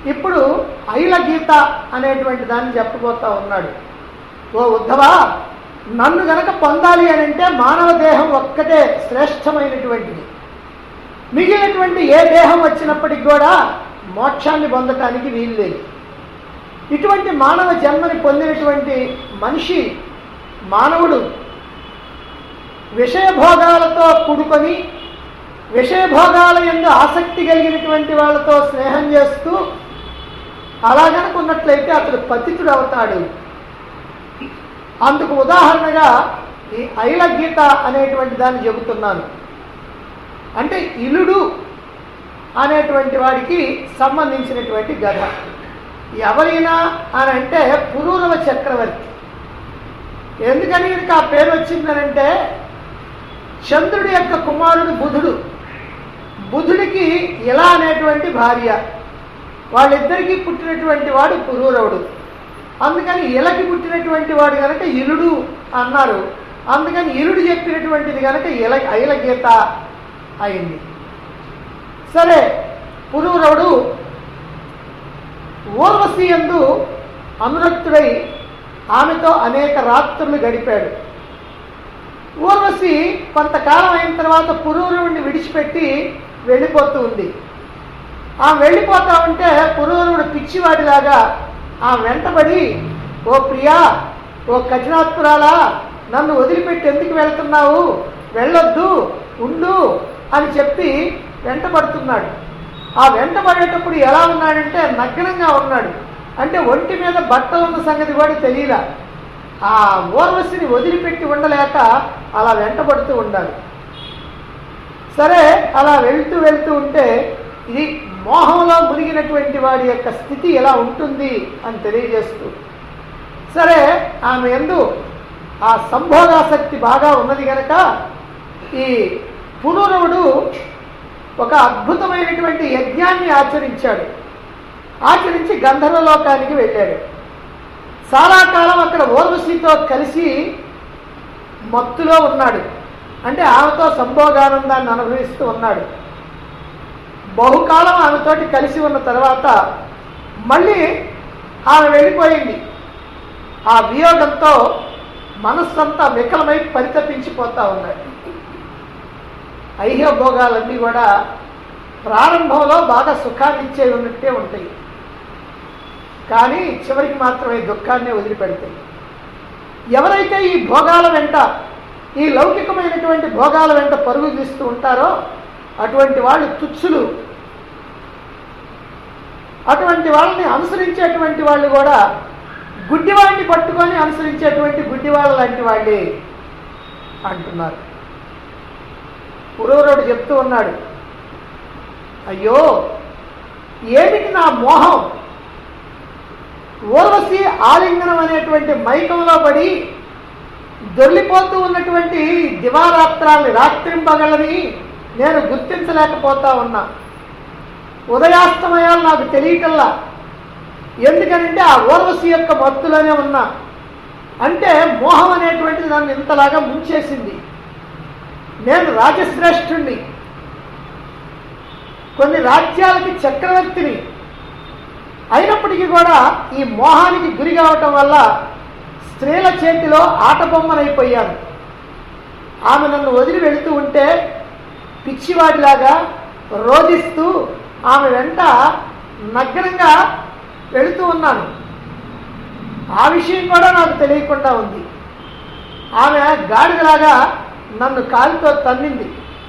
ఇప్పుడు ఐల గీత అనేటువంటి దాన్ని చెప్పబోతా ఉన్నాడు ఓ ఉద్ధవా నన్ను గనక పొందాలి అని అంటే మానవ దేహం ఒక్కటే శ్రేష్టమైనటువంటిది మిగిలినటువంటి ఏ దేహం వచ్చినప్పటికి కూడా మోక్షాన్ని పొందటానికి వీలు లేదు ఇటువంటి మానవ జన్మని పొందినటువంటి మనిషి మానవుడు విషయభోగాలతో కూడుకొని విషయభోగాల ఎందు ఆసక్తి కలిగినటువంటి వాళ్ళతో స్నేహం చేస్తూ అలా కనుక ఉన్నట్లయితే అతడు పతితుడు అవుతాడు అందుకు ఉదాహరణగా ఈ ఐల గీత అనేటువంటి దాన్ని చెబుతున్నాను అంటే ఇలుడు అనేటువంటి వాడికి సంబంధించినటువంటి గధ ఎవరైనా అని అంటే పురూరవ చక్రవర్తి ఎందుకని ఈయనకి ఆ పేరు వచ్చిందనంటే చంద్రుడి యొక్క కుమారుడు బుధుడు బుధుడికి ఇలా అనేటువంటి భార్య వాళ్ళిద్దరికీ పుట్టినటువంటి వాడు పురూరవుడు అందుకని ఇలకి పుట్టినటువంటి వాడు కనుక ఇలుడు అన్నారు అందుకని ఇలుడు చెప్పినటువంటిది కనుక ఇల ఐల గీత అయింది సరే పురూరవుడు ఊర్వశి ఎందు అనురక్తుడై ఆమెతో అనేక రాత్రులు గడిపాడు ఊర్వశి కొంతకాలం అయిన తర్వాత పురూరుడిని విడిచిపెట్టి వెళ్ళిపోతూ ఉంది ఆ వెళ్ళిపోతా ఉంటే పురూరుడు పిచ్చివాడిలాగా ఆ వెంటబడి ఓ ప్రియా ఓ కఠినాత్పురాలా నన్ను వదిలిపెట్టి ఎందుకు వెళ్తున్నావు వెళ్ళొద్దు ఉండు అని చెప్పి వెంటబడుతున్నాడు ఆ వెంటబడేటప్పుడు ఎలా ఉన్నాడంటే నగ్నంగా ఉన్నాడు అంటే ఒంటి మీద బట్ట ఉన్న సంగతి కూడా తెలియలా ఆ ఊర్వశిని వదిలిపెట్టి ఉండలేక అలా వెంటబడుతూ ఉండాలి సరే అలా వెళ్తూ వెళ్తూ ఉంటే ఇది మోహంలో మునిగినటువంటి వాడి యొక్క స్థితి ఎలా ఉంటుంది అని తెలియజేస్తూ సరే ఆమె ఎందు ఆ సంభోగాసక్తి బాగా ఉన్నది గనక ఈ పునరువుడు ఒక అద్భుతమైనటువంటి యజ్ఞాన్ని ఆచరించాడు ఆచరించి గంధర్వలోకానికి వెళ్ళాడు చాలా కాలం అక్కడ ఓర్వశితో కలిసి మత్తులో ఉన్నాడు అంటే ఆమెతో సంభోగానందాన్ని అనుభవిస్తూ ఉన్నాడు బహుకాలం ఆమెతోటి కలిసి ఉన్న తర్వాత మళ్ళీ ఆమె వెళ్ళిపోయింది ఆ వియోగంతో మనస్సంతా వికలమై పరితపించిపోతా ఉన్నాడు ఐహ్య భోగాలన్నీ కూడా ప్రారంభంలో బాగా సుఖాన్ని ఇచ్చే ఉన్నట్టే ఉంటాయి కానీ చివరికి మాత్రమే దుఃఖాన్నే వదిలిపెడతాయి ఎవరైతే ఈ భోగాల వెంట ఈ లౌకికమైనటువంటి భోగాల వెంట పరుగు తీస్తూ ఉంటారో అటువంటి వాళ్ళు తుచ్చులు అటువంటి వాళ్ళని అనుసరించేటువంటి వాళ్ళు కూడా గుడ్డివాడిని పట్టుకొని అనుసరించేటువంటి గుడ్డివాళ్ళ లాంటి వాళ్ళే అంటున్నారు పురూరుడు చెప్తూ ఉన్నాడు అయ్యో ఏమిటి నా మోహం ఊర్వశి ఆలింగనం అనేటువంటి మైకంలో పడి దొర్లిపోతూ ఉన్నటువంటి దివారాత్రాల్ని రాత్రింబగలని నేను గుర్తించలేకపోతా ఉన్నా ఉదయాస్తమయాలు నాకు తెలియటల్లా ఎందుకనంటే ఆ ఊర్వశి యొక్క మత్తులోనే ఉన్నా అంటే మోహం అనేటువంటిది నన్ను ఇంతలాగా ముంచేసింది నేను రాజశ్రేష్ఠుణ్ణి కొన్ని రాజ్యాలకి చక్రవర్తిని అయినప్పటికీ కూడా ఈ మోహానికి గురి కావటం వల్ల స్త్రీల చేతిలో ఆట బొమ్మనైపోయాను ఆమె నన్ను వదిలి వెళుతూ ఉంటే పిచ్చివాడిలాగా రోధిస్తూ ఆమె వెంట నగ్నంగా వెళుతూ ఉన్నాను ఆ విషయం కూడా నాకు తెలియకుండా ఉంది ఆమె గాడిదలాగా నన్ను కాలితో తన్నింది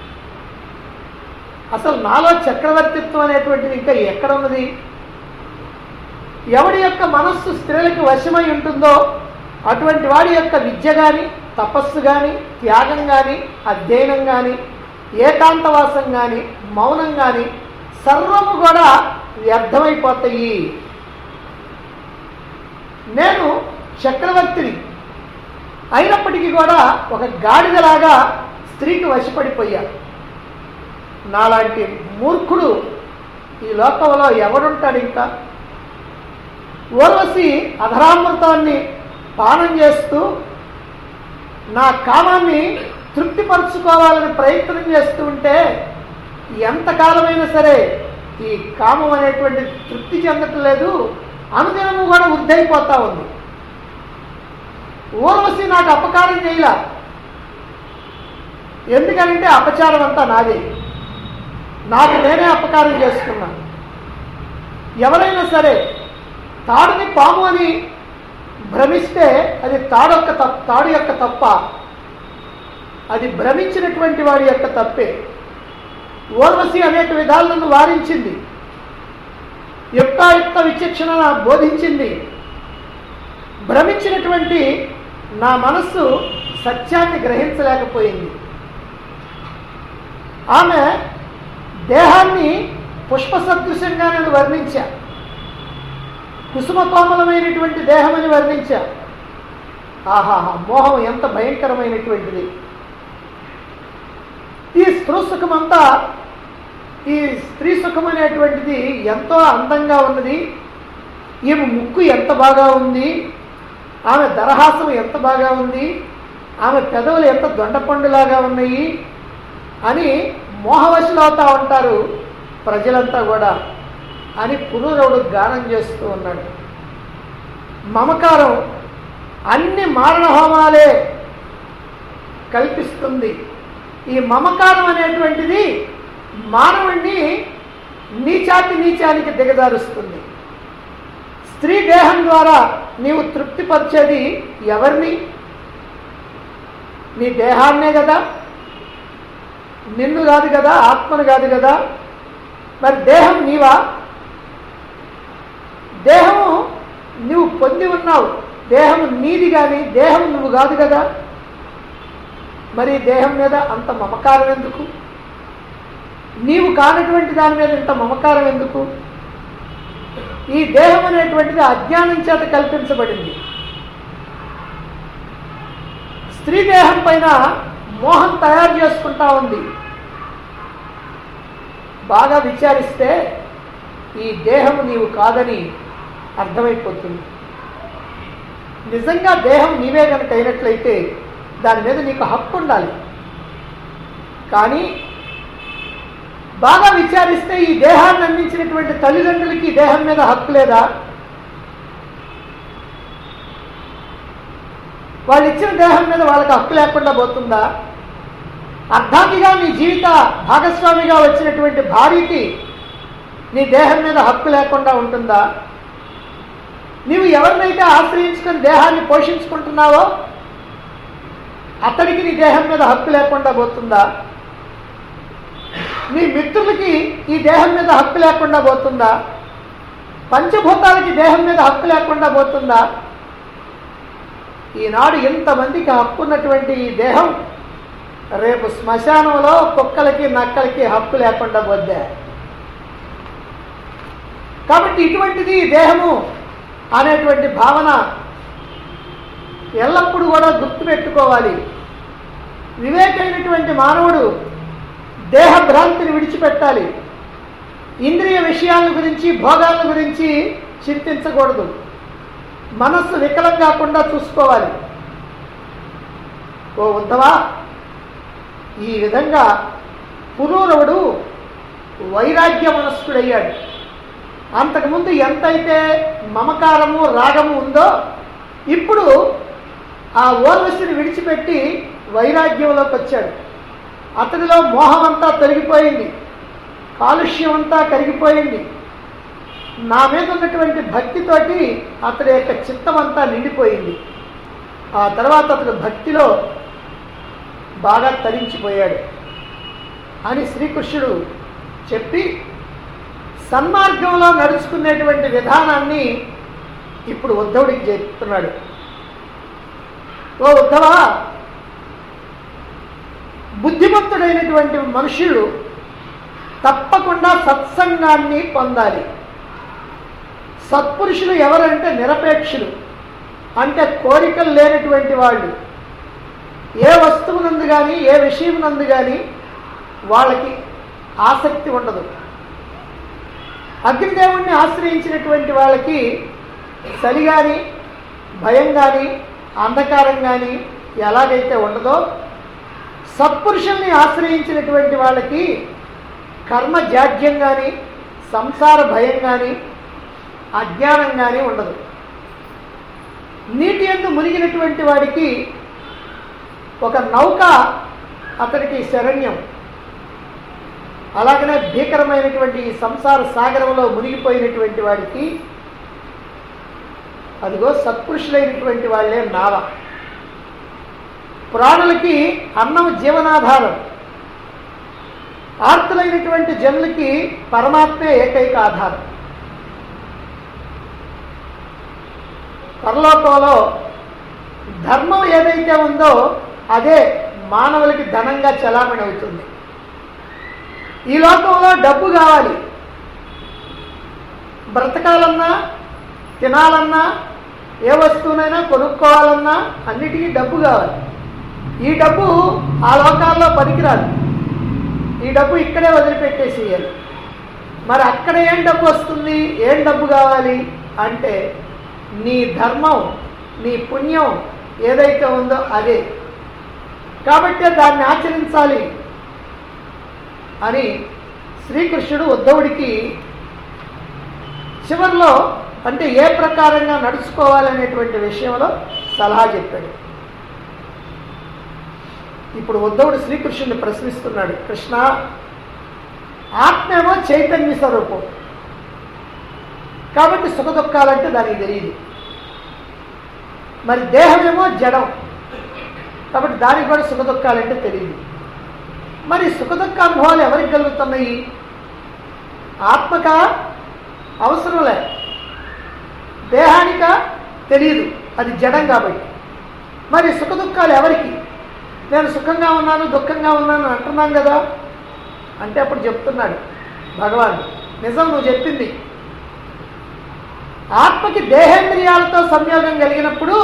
అసలు నాలో చక్రవర్తిత్వం అనేటువంటిది ఇంకా ఎక్కడ ఉన్నది ఎవడి యొక్క మనస్సు స్త్రీలకు వశమై ఉంటుందో అటువంటి వాడి యొక్క విద్య కానీ తపస్సు కానీ త్యాగం కానీ అధ్యయనం కానీ ఏకాంతవాసం కానీ మౌనం కానీ సర్వము కూడా వ్యర్థమైపోతాయి నేను చక్రవర్తిని అయినప్పటికీ కూడా ఒక గాడిదలాగా స్త్రీకి వశపడిపోయా నాలాంటి మూర్ఖుడు ఈ లోకంలో ఎవడుంటాడు ఇంకా ఊర్వశి అధరామృతాన్ని పానం చేస్తూ నా కామాన్ని తృప్తిపరచుకోవాలని ప్రయత్నం చేస్తూ ఉంటే ఎంతకాలమైనా సరే ఈ కామం అనేటువంటి తృప్తి చెందటం లేదు అనుదినము కూడా వృద్ధైపోతా ఉంది ఊర్వశి నాకు అపకారం చేయలా ఎందుకనంటే అపచారం అంతా నాదే నాకు నేనే అపకారం చేసుకున్నా ఎవరైనా సరే తాడుని పాము అని భ్రమిస్తే అది తాడు యొక్క తప్ తాడు యొక్క తప్ప అది భ్రమించినటువంటి వాడి యొక్క తప్పే ఓర్వశి అనేక విధాలను వారించింది యుక్తాయుక్త విచక్షణ బోధించింది భ్రమించినటువంటి నా మనస్సు సత్యాన్ని గ్రహించలేకపోయింది ఆమె దేహాన్ని పుష్ప సదృశ్యంగా నేను వర్ణించా కుసుమ కోమలమైనటువంటి దేహమని వర్ణించా ఆహాహా మోహం ఎంత భయంకరమైనటువంటిది ఈ స్త్రీ సుఖమంతా ఈ స్త్రీ సుఖం అనేటువంటిది ఎంతో అందంగా ఉన్నది ఈమె ముక్కు ఎంత బాగా ఉంది ఆమె దరహాసం ఎంత బాగా ఉంది ఆమె పెదవులు ఎంత దొండపండులాగా ఉన్నాయి అని మోహవశులు అవుతా ఉంటారు ప్రజలంతా కూడా అని పునరుడు గానం చేస్తూ ఉన్నాడు మమకారం అన్ని మారణ హోమాలే కల్పిస్తుంది ఈ మమకారం అనేటువంటిది మానవుణ్ణి నీచాతి నీచానికి దిగజారుస్తుంది స్త్రీ దేహం ద్వారా నీవు తృప్తిపరిచేది ఎవరిని నీ దేహాన్నే కదా నిన్ను కాదు కదా ఆత్మను కాదు కదా మరి దేహం నీవా దేహము నువ్వు పొంది ఉన్నావు దేహం నీది కానీ దేహం నువ్వు కాదు కదా మరి దేహం మీద అంత మమకారం ఎందుకు నీవు కానటువంటి దాని మీద ఇంత మమకారం ఎందుకు ఈ దేహం అనేటువంటిది అజ్ఞానం చేత కల్పించబడింది స్త్రీ దేహం పైన మోహం తయారు చేసుకుంటా ఉంది బాగా విచారిస్తే ఈ దేహం నీవు కాదని అర్థమైపోతుంది నిజంగా దేహం నీవే కనుక అయినట్లయితే దాని మీద నీకు హక్కు ఉండాలి కానీ బాగా విచారిస్తే ఈ దేహాన్ని అందించినటువంటి తల్లిదండ్రులకి ఈ దేహం మీద హక్కు లేదా వాళ్ళు ఇచ్చిన దేహం మీద వాళ్ళకి హక్కు లేకుండా పోతుందా అర్ధాంగిగా నీ జీవిత భాగస్వామిగా వచ్చినటువంటి భార్యకి నీ దేహం మీద హక్కు లేకుండా ఉంటుందా నీవు ఎవరినైతే ఆశ్రయించుకొని దేహాన్ని పోషించుకుంటున్నావో అతడికి నీ దేహం మీద హక్కు లేకుండా పోతుందా నీ మిత్రులకి ఈ దేహం మీద హక్కు లేకుండా పోతుందా పంచభూతాలకి దేహం మీద హక్కు లేకుండా పోతుందా ఈనాడు ఇంతమందికి హక్కు ఉన్నటువంటి ఈ దేహం రేపు శ్మశానంలో కుక్కలకి నక్కలకి హక్కు లేకుండా పోద్దే కాబట్టి ఇటువంటిది ఈ దేహము అనేటువంటి భావన ఎల్లప్పుడూ కూడా గుర్తుపెట్టుకోవాలి వివేకైనటువంటి మానవుడు దేహ భ్రాంతిని విడిచిపెట్టాలి ఇంద్రియ విషయాల గురించి భోగాల గురించి చింతించకూడదు మనస్సు వికలం కాకుండా చూసుకోవాలి ఓ ఉద్ధవా ఈ విధంగా పురూరవుడు వైరాగ్య మనస్కుడయ్యాడు అంతకుముందు ఎంతైతే మమకారము రాగము ఉందో ఇప్పుడు ఆ ఓర్వశిని విడిచిపెట్టి వైరాగ్యంలోకి వచ్చాడు అతడిలో మోహం అంతా తొలగిపోయింది కాలుష్యం అంతా కరిగిపోయింది నా మీద ఉన్నటువంటి భక్తితోటి అతడి యొక్క చిత్తం అంతా నిండిపోయింది ఆ తర్వాత అతడు భక్తిలో బాగా తరించిపోయాడు అని శ్రీకృష్ణుడు చెప్పి సన్మార్గంలో నడుచుకునేటువంటి విధానాన్ని ఇప్పుడు ఉద్ధవుడికి చెప్తున్నాడు ఓ ఉద్ధవా బుద్ధిమంతుడైనటువంటి మనుషులు తప్పకుండా సత్సంగాన్ని పొందాలి సత్పురుషులు ఎవరంటే నిరపేక్షులు అంటే కోరికలు లేనటువంటి వాళ్ళు ఏ వస్తువునందు కానీ ఏ విషయం నందు కానీ వాళ్ళకి ఆసక్తి ఉండదు అగ్నిదేవుణ్ణి ఆశ్రయించినటువంటి వాళ్ళకి చలి కానీ భయం కానీ అంధకారం కానీ ఎలాగైతే ఉండదో సత్పురుషుల్ని ఆశ్రయించినటువంటి వాళ్ళకి కర్మ జాడ్యం కానీ సంసార భయం కానీ అజ్ఞానం కానీ ఉండదు నీటి ఎందు మునిగినటువంటి వాడికి ఒక నౌక అతనికి శరణ్యం అలాగనే భీకరమైనటువంటి ఈ సంసార సాగరంలో మునిగిపోయినటువంటి వాడికి అదిగో సత్పురుషులైనటువంటి వాళ్ళే నావ ప్రాణులకి అన్నం జీవనాధారం ఆర్తులైనటువంటి జనులకి పరమాత్మే ఏకైక ఆధారం పరలోకంలో ధర్మం ఏదైతే ఉందో అదే మానవులకి ధనంగా చలామణి అవుతుంది ఈ లోకంలో డబ్బు కావాలి బ్రతకాలన్నా తినాలన్నా ఏ వస్తువునైనా కొనుక్కోవాలన్నా అన్నిటికీ డబ్బు కావాలి ఈ డబ్బు ఆ లోకాల్లో పనికిరాదు ఈ డబ్బు ఇక్కడే వదిలిపెట్టేసేయాలి మరి అక్కడ ఏం డబ్బు వస్తుంది ఏం డబ్బు కావాలి అంటే నీ ధర్మం నీ పుణ్యం ఏదైతే ఉందో అదే కాబట్టే దాన్ని ఆచరించాలి అని శ్రీకృష్ణుడు ఉద్ధవుడికి చివరిలో అంటే ఏ ప్రకారంగా నడుచుకోవాలనేటువంటి విషయంలో సలహా చెప్పాడు ఇప్పుడు ఉద్ధవుడు శ్రీకృష్ణుని ప్రశ్నిస్తున్నాడు కృష్ణ ఆత్మేమో చైతన్య స్వరూపం కాబట్టి సుఖ దుఃఖాలంటే దానికి తెలియదు మరి దేహమేమో జడం కాబట్టి దానికి కూడా సుఖ దుఃఖాలంటే తెలియదు మరి సుఖ దుఃఖ అనుభవాలు ఎవరికి కలుగుతున్నాయి ఆత్మక అవసరం లే దేహానిక తెలియదు అది జడం కాబట్టి మరి సుఖ దుఃఖాలు ఎవరికి నేను సుఖంగా ఉన్నాను దుఃఖంగా ఉన్నాను అంటున్నాను కదా అంటే అప్పుడు చెప్తున్నాడు భగవాన్ నిజం నువ్వు చెప్పింది ఆత్మకి దేహేంద్రియాలతో సంయోగం కలిగినప్పుడు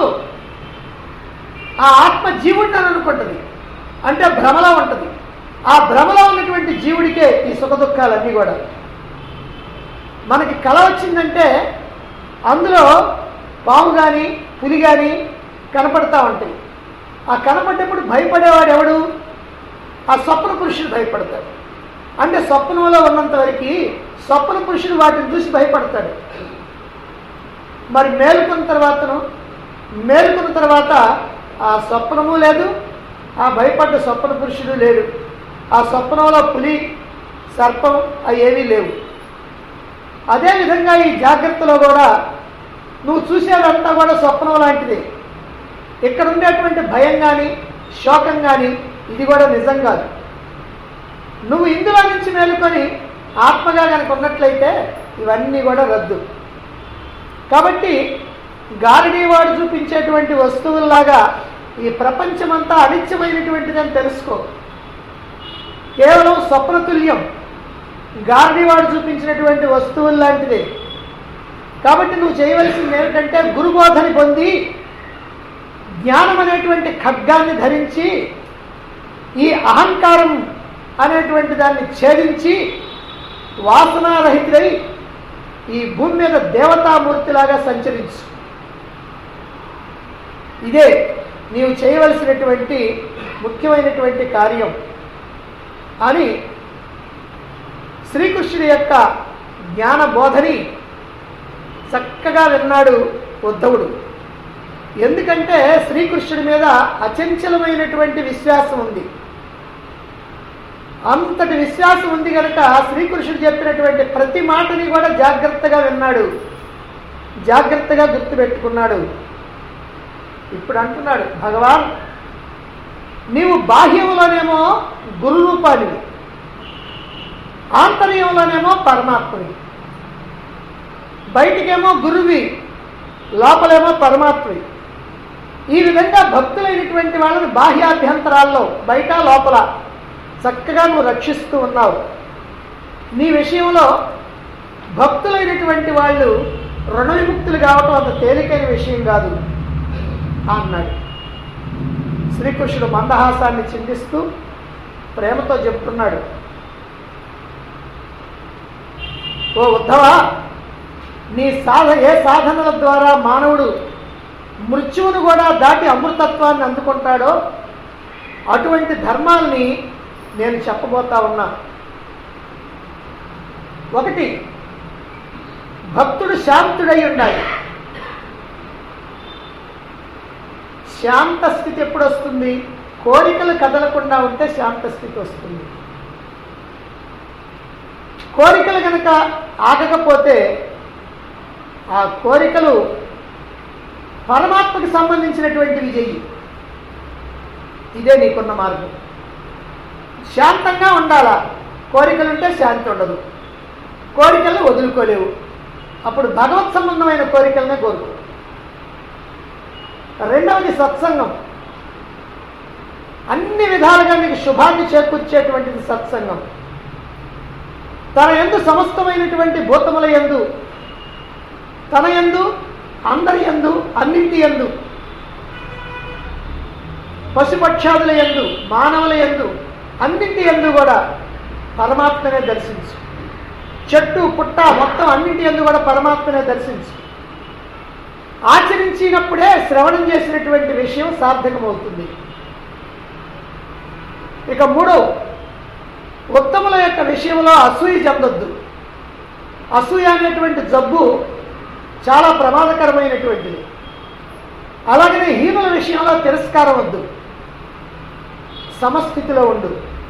ఆ ఆత్మ జీవుడిని అని అనుకుంటుంది అంటే భ్రమలో ఉంటుంది ఆ భ్రమలో ఉన్నటువంటి జీవుడికే ఈ సుఖ దుఃఖాలన్నీ కూడా మనకి కళ వచ్చిందంటే అందులో పాము కానీ పులి కానీ కనపడతా ఉంటాయి ఆ కనపడ్డప్పుడు భయపడేవాడు ఎవడు ఆ స్వప్న పురుషుడు భయపడతాడు అంటే స్వప్నంలో ఉన్నంత వరకు స్వప్న పురుషుడు వాటిని చూసి భయపడతాడు మరి మేలుకున్న తర్వాతను మేలుకున్న తర్వాత ఆ స్వప్నము లేదు ఆ భయపడ్డ స్వప్న పురుషుడు లేడు ఆ స్వప్నంలో పులి సర్పం అవి ఏమీ లేవు అదేవిధంగా ఈ జాగ్రత్తలో కూడా నువ్వు చూసేదంతా కూడా స్వప్నం లాంటిదే ఇక్కడ ఉండేటువంటి భయం కానీ శోకం కానీ ఇది కూడా నిజం కాదు నువ్వు ఇందులో నుంచి మేలుకొని ఆత్మగా కనుక ఉన్నట్లయితే ఇవన్నీ కూడా రద్దు కాబట్టి గారడీవాడు చూపించేటువంటి వస్తువుల్లాగా ఈ ప్రపంచమంతా అనిత్యమైనటువంటిదని తెలుసుకో కేవలం స్వప్నతుల్యం గారడీవాడు చూపించినటువంటి వస్తువులు లాంటిదే కాబట్టి నువ్వు చేయవలసింది ఏమిటంటే గురుబోధని పొంది జ్ఞానం అనేటువంటి ఖడ్గాన్ని ధరించి ఈ అహంకారం అనేటువంటి దాన్ని ఛేదించి వాసనారహితుడై ఈ భూమి మీద దేవతామూర్తిలాగా సంచరించు ఇదే నీవు చేయవలసినటువంటి ముఖ్యమైనటువంటి కార్యం అని శ్రీకృష్ణుడి యొక్క జ్ఞాన బోధని చక్కగా విన్నాడు ఉద్ధవుడు ఎందుకంటే శ్రీకృష్ణుడి మీద అచంచలమైనటువంటి విశ్వాసం ఉంది అంతటి విశ్వాసం ఉంది కనుక శ్రీకృష్ణుడు చెప్పినటువంటి ప్రతి మాటని కూడా జాగ్రత్తగా విన్నాడు జాగ్రత్తగా గుర్తుపెట్టుకున్నాడు ఇప్పుడు అంటున్నాడు భగవాన్ నీవు బాహ్యంలోనేమో గురు రూపానివి ఆంతర్యంలోనేమో పరమాత్మవి బయటికేమో గురువి లోపలేమో పరమాత్మవి ఈ విధంగా భక్తులైనటువంటి వాళ్ళని బాహ్యాభ్యంతరాల్లో బయట లోపల చక్కగా నువ్వు రక్షిస్తూ ఉన్నావు నీ విషయంలో భక్తులైనటువంటి వాళ్ళు రుణ విముక్తులు కావటం అంత తేలికైన విషయం కాదు అన్నాడు శ్రీకృష్ణుడు మందహాసాన్ని చిందిస్తూ ప్రేమతో చెప్తున్నాడు ఓ ఉద్ధవా నీ సాధ ఏ సాధనల ద్వారా మానవుడు మృత్యువును కూడా దాటి అమృతత్వాన్ని అందుకుంటాడో అటువంటి ధర్మాల్ని నేను చెప్పబోతా ఉన్నా ఒకటి భక్తుడు శాంతుడై ఉండాలి శాంత స్థితి ఎప్పుడు వస్తుంది కోరికలు కదలకుండా ఉంటే శాంత స్థితి వస్తుంది కోరికలు కనుక ఆగకపోతే ఆ కోరికలు పరమాత్మకి సంబంధించినటువంటివి చెయ్యి ఇదే నీకున్న మార్గం శాంతంగా ఉండాలా కోరికలుంటే శాంతి ఉండదు కోరికలను వదులుకోలేవు అప్పుడు భగవత్ సంబంధమైన కోరికలనే కోరుకో రెండవది సత్సంగం అన్ని విధాలుగా మీకు శుభాన్ని చేకూర్చేటువంటిది సత్సంగం తన ఎందు సమస్తమైనటువంటి భూతముల ఎందు తన ఎందు అందరి ఎందు అన్నింటి ఎందు పశుపక్షాదుల ఎందు మానవుల ఎందు అన్నింటి ఎందు కూడా పరమాత్మనే దర్శించు చెట్టు పుట్ట మొత్తం అన్నింటి ఎందు కూడా పరమాత్మనే దర్శించు ఆచరించినప్పుడే శ్రవణం చేసినటువంటి విషయం సార్థకమవుతుంది ఇక మూడో ఉత్తముల యొక్క విషయంలో అసూయ చెందొద్దు అసూయ అనేటువంటి జబ్బు చాలా ప్రమాదకరమైనటువంటిది అలాగనే హీనుల విషయంలో తిరస్కారం వద్దు సమస్థితిలో ఉండు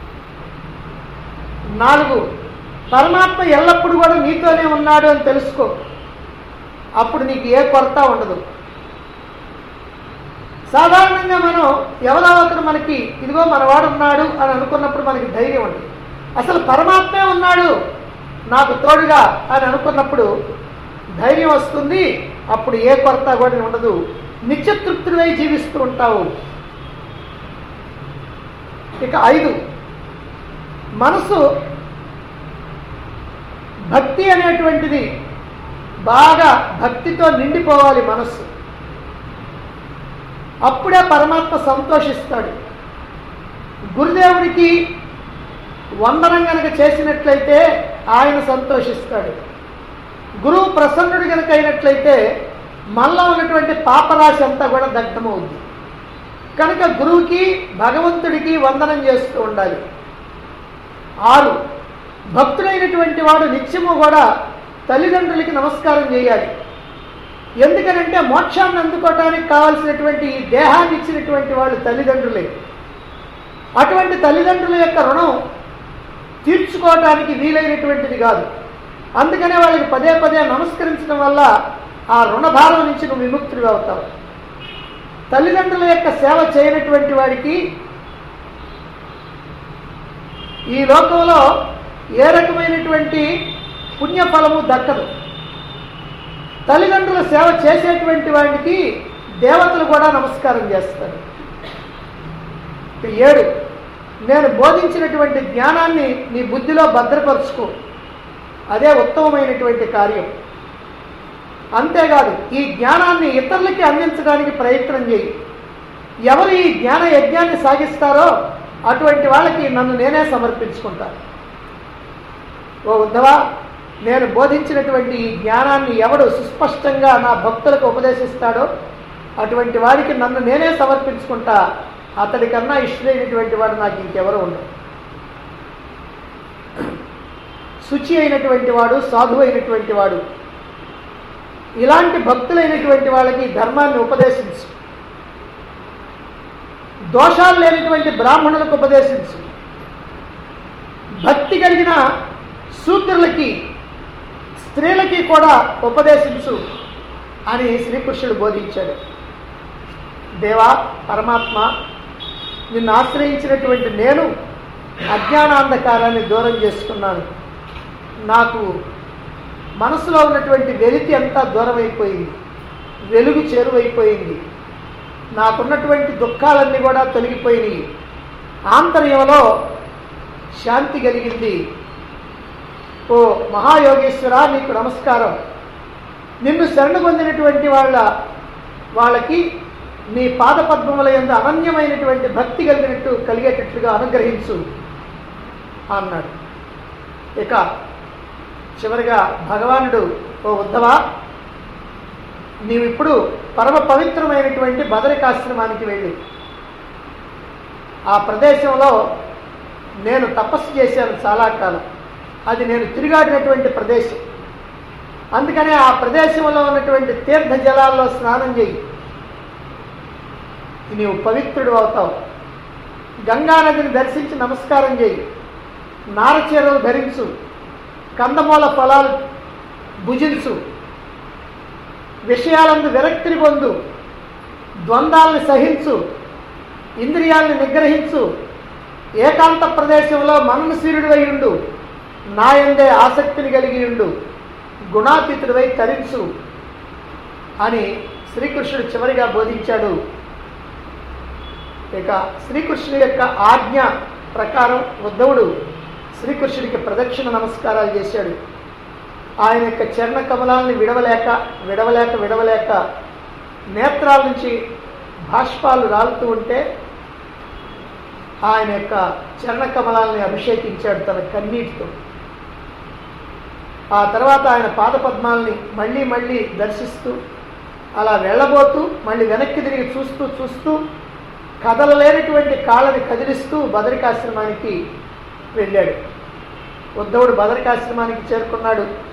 నాలుగు పరమాత్మ ఎల్లప్పుడూ కూడా నీతోనే ఉన్నాడు అని తెలుసుకో అప్పుడు నీకు ఏ కొరత ఉండదు సాధారణంగా మనం ఎవరో ఒకరు మనకి ఇదిగో మనవాడు ఉన్నాడు అని అనుకున్నప్పుడు మనకి ధైర్యం ఉంటుంది అసలు పరమాత్మే ఉన్నాడు నాకు తోడుగా అని అనుకున్నప్పుడు ధైర్యం వస్తుంది అప్పుడు ఏ కొరత కూడా ఉండదు నిత్యతృప్తుడివై జీవిస్తూ ఉంటావు ఇక ఐదు మనసు భక్తి అనేటువంటిది బాగా భక్తితో నిండిపోవాలి మనస్సు అప్పుడే పరమాత్మ సంతోషిస్తాడు గురుదేవుడికి వందనం గనక చేసినట్లయితే ఆయన సంతోషిస్తాడు గురువు ప్రసన్నుడు గనక అయినట్లయితే మనలో ఉన్నటువంటి పాపరాశి అంతా కూడా దగ్ధమవుద్ది కనుక గురువుకి భగవంతుడికి వందనం చేస్తూ ఉండాలి ఆరు భక్తుడైనటువంటి వాడు నిత్యము కూడా తల్లిదండ్రులకి నమస్కారం చేయాలి ఎందుకనంటే మోక్షాన్ని అందుకోవటానికి కావలసినటువంటి ఈ దేహాన్ని ఇచ్చినటువంటి వాళ్ళు తల్లిదండ్రులే అటువంటి తల్లిదండ్రుల యొక్క రుణం తీర్చుకోవటానికి వీలైనటువంటిది కాదు అందుకనే వాళ్ళకి పదే పదే నమస్కరించడం వల్ల ఆ రుణభారం నుంచి నువ్వు విముక్తుడివి అవుతావు తల్లిదండ్రుల యొక్క సేవ చేయనటువంటి వాడికి ఈ లోకంలో ఏ రకమైనటువంటి పుణ్యఫలము దక్కదు తల్లిదండ్రుల సేవ చేసేటువంటి వాడికి దేవతలు కూడా నమస్కారం చేస్తారు ఇక ఏడు నేను బోధించినటువంటి జ్ఞానాన్ని నీ బుద్ధిలో భద్రపరుచుకో అదే ఉత్తమమైనటువంటి కార్యం అంతేకాదు ఈ జ్ఞానాన్ని ఇతరులకి అందించడానికి ప్రయత్నం చేయి ఎవరు ఈ జ్ఞాన యజ్ఞాన్ని సాగిస్తారో అటువంటి వాళ్ళకి నన్ను నేనే సమర్పించుకుంటాను ఓ ఉద్ధవా నేను బోధించినటువంటి ఈ జ్ఞానాన్ని ఎవడు సుస్పష్టంగా నా భక్తులకు ఉపదేశిస్తాడో అటువంటి వాడికి నన్ను నేనే సమర్పించుకుంటా అతడి కన్నా ఇష్టమైనటువంటి వాడు నాకు ఇంకెవరు ఉండరు శుచి అయినటువంటి వాడు సాధువు అయినటువంటి వాడు ఇలాంటి భక్తులైనటువంటి వాళ్ళకి ధర్మాన్ని ఉపదేశించు దోషాలు లేనటువంటి బ్రాహ్మణులకు ఉపదేశించు భక్తి కలిగిన శూద్రులకి స్త్రీలకి కూడా ఉపదేశించు అని శ్రీకృష్ణుడు బోధించాడు దేవా పరమాత్మ నిన్ను ఆశ్రయించినటువంటి నేను అజ్ఞానాంధకారాన్ని దూరం చేసుకున్నాను నాకు మనసులో ఉన్నటువంటి వెలితి అంతా దూరం అయిపోయింది వెలుగు చేరువైపోయింది నాకున్నటువంటి దుఃఖాలన్నీ కూడా తొలగిపోయినాయి ఆంతర్యంలో శాంతి కలిగింది ఓ మహాయోగేశ్వర నీకు నమస్కారం నిన్ను శరణు పొందినటువంటి వాళ్ళ వాళ్ళకి నీ పాదపద్మముల ఎందు అనన్యమైనటువంటి భక్తి కలిగినట్టు కలిగేటట్లుగా అనుగ్రహించు అన్నాడు ఇక చివరిగా భగవానుడు ఓ ఉద్ధవా నీవు ఇప్పుడు పరమ పవిత్రమైనటువంటి బదరికాశ్రమానికి వెళ్ళు ఆ ప్రదేశంలో నేను తపస్సు చేశాను చాలా కాలం అది నేను తిరిగాడినటువంటి ప్రదేశం అందుకనే ఆ ప్రదేశంలో ఉన్నటువంటి తీర్థ జలాల్లో స్నానం చేయి నీవు పవిత్రుడు అవుతావు గంగానదిని దర్శించి నమస్కారం చేయి నారచీరలు ధరించు కందమూల ఫలాలు భుజించు విషయాలందు విరక్తిని పొందు ద్వంద్వాలను సహించు ఇంద్రియాలను నిగ్రహించు ఏకాంత ప్రదేశంలో మననశీరుడివై ఉండు నాయందే ఆసక్తిని కలిగి ఉండు గుణాతీతుడివై తరించు అని శ్రీకృష్ణుడు చివరిగా బోధించాడు ఇక శ్రీకృష్ణుడి యొక్క ఆజ్ఞ ప్రకారం ఉద్ధవుడు శ్రీకృష్ణుడికి ప్రదక్షిణ నమస్కారాలు చేశాడు ఆయన యొక్క చరణ కమలాల్ని విడవలేక విడవలేక విడవలేక నేత్రాల నుంచి బాష్పాలు రాలుతూ ఉంటే ఆయన యొక్క చరణ కమలాల్ని అభిషేకించాడు తన కన్నీటితో ఆ తర్వాత ఆయన పాదపద్మాల్ని మళ్ళీ మళ్ళీ దర్శిస్తూ అలా వెళ్ళబోతూ మళ్ళీ వెనక్కి తిరిగి చూస్తూ చూస్తూ కదలలేనటువంటి కాళ్ళని కదిలిస్తూ బదరికాశ్రమానికి వెళ్ళాడు ఉద్ధవుడు బదరికాశ్రమానికి చేరుకున్నాడు